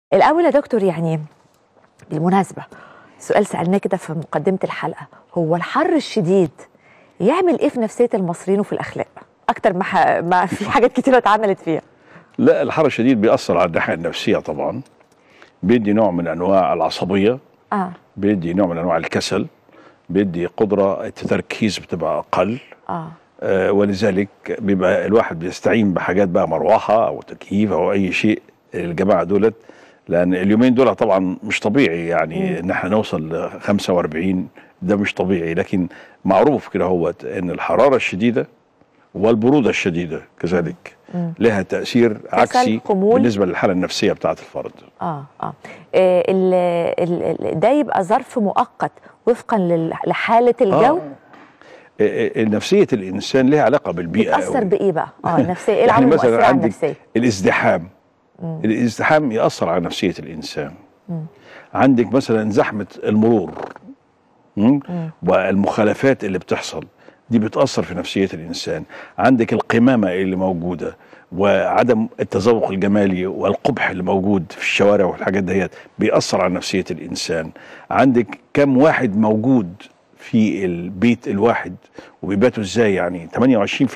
الأول يا دكتور يعني بالمناسبة سؤال سألناه كده في مقدمة الحلقة هو الحر الشديد يعمل إيه في نفسية المصريين وفي الأخلاق؟ أكتر ما, ح... ما في حاجات كتيرة اتعملت فيها لا الحر الشديد بيأثر على الناحية النفسية طبعا بيدي نوع من أنواع العصبية آه بيدي نوع من أنواع الكسل بيدي قدرة التركيز بتبقى أقل آه آه ولذلك بيبقى الواحد بيستعين بحاجات بقى مروحة أو تكييف أو أي شيء الجماعة دولت لأن اليومين دول طبعا مش طبيعي يعني إن احنا نوصل ل 45 ده مش طبيعي لكن معروف كده هو إن الحرارة الشديدة والبرودة الشديدة كذلك لها تأثير عكسي خمول. بالنسبة للحالة النفسية بتاعة الفرد آه آه آه، ال... ال... ال... ده يبقى ظرف مؤقت وفقا لل... لحالة الجو آه، آه، نفسية الإنسان لها علاقة بالبيئة بتأثر أوي. بإيه بقى؟ اه النفسية إيه يعني العوامل مثلا المؤثرة على عندك النفسية؟ الازدحام الازدحام يأثر على نفسية الإنسان عندك مثلا زحمة المرور مم؟ والمخالفات اللي بتحصل دي بتأثر في نفسية الإنسان عندك القمامة اللي موجودة وعدم التذوق الجمالي والقبح اللي موجود في الشوارع والحاجات ديت بيأثر على نفسية الإنسان عندك كم واحد موجود في البيت الواحد وبيباتوا ازاي يعني 28%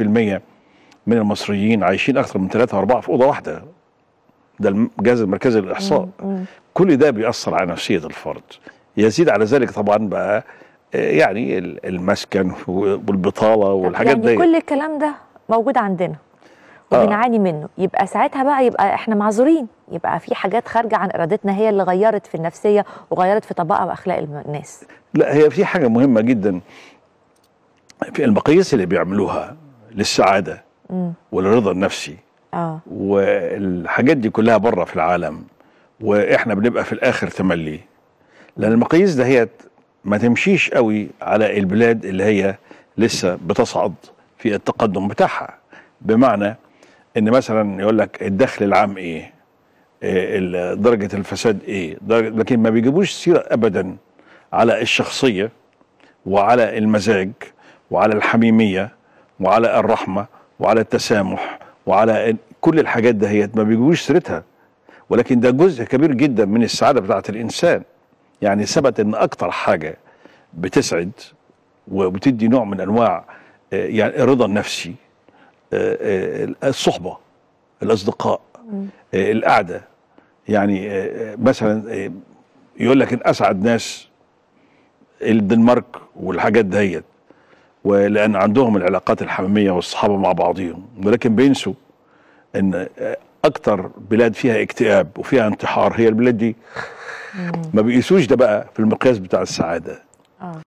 من المصريين عايشين اكثر من ثلاثة واربعة في اوضه واحده ده الجهاز المركزي للاحصاء كل ده بيأثر على نفسيه الفرد يزيد على ذلك طبعا بقى آه، يعني ال- المسكن والبطاله والحاجات يعني دي كل الكلام ده موجود عندنا آه. وبنعاني منه يبقى ساعتها بقى يبقى احنا معذورين يبقى في حاجات خارجه عن ارادتنا هي اللي غيرت في النفسيه وغيرت في طبائع واخلاق الم- الناس لا هي في حاجه مهمه جدا في المقاييس اللي بيعملوها للسعاده والرضا النفسي اه والحاجات دي كلها بره في العالم واحنا بنبقى في الاخر تملي لان المقاييس دهيت ما تمشيش قوي على البلاد اللي هي لسه بتصعد في التقدم بتاعها بمعنى ان مثلا يقول لك الدخل العام ايه إيه ال- درجه الفساد ايه درجة لكن ما بيجيبوش سيره ابدا على الشخصيه وعلى المزاج وعلى الحميميه وعلى الرحمه وعلى التسامح وعلى ال- كل الحاجات دهيت ما بيجيبوش سيرتها ولكن ده جزء كبير جدا من السعاده بتاعت الانسان يعني ثبت ان اكتر حاجه بتسعد وبتدي نوع من انواع آه، يعني الرضا النفسي آه، آه، الصحبه الاصدقاء آه، القعده يعني آه، مثلا آه، يقول لك ان اسعد ناس الدنمارك والحاجات دهيت ولان عندهم العلاقات الحميميه والصحابه مع بعضهم ولكن بينسوا ان آه، اكتر بلاد فيها اكتئاب وفيها انتحار هي البلاد دي ما بيقيسوش ده بقى في المقياس بتاع السعاده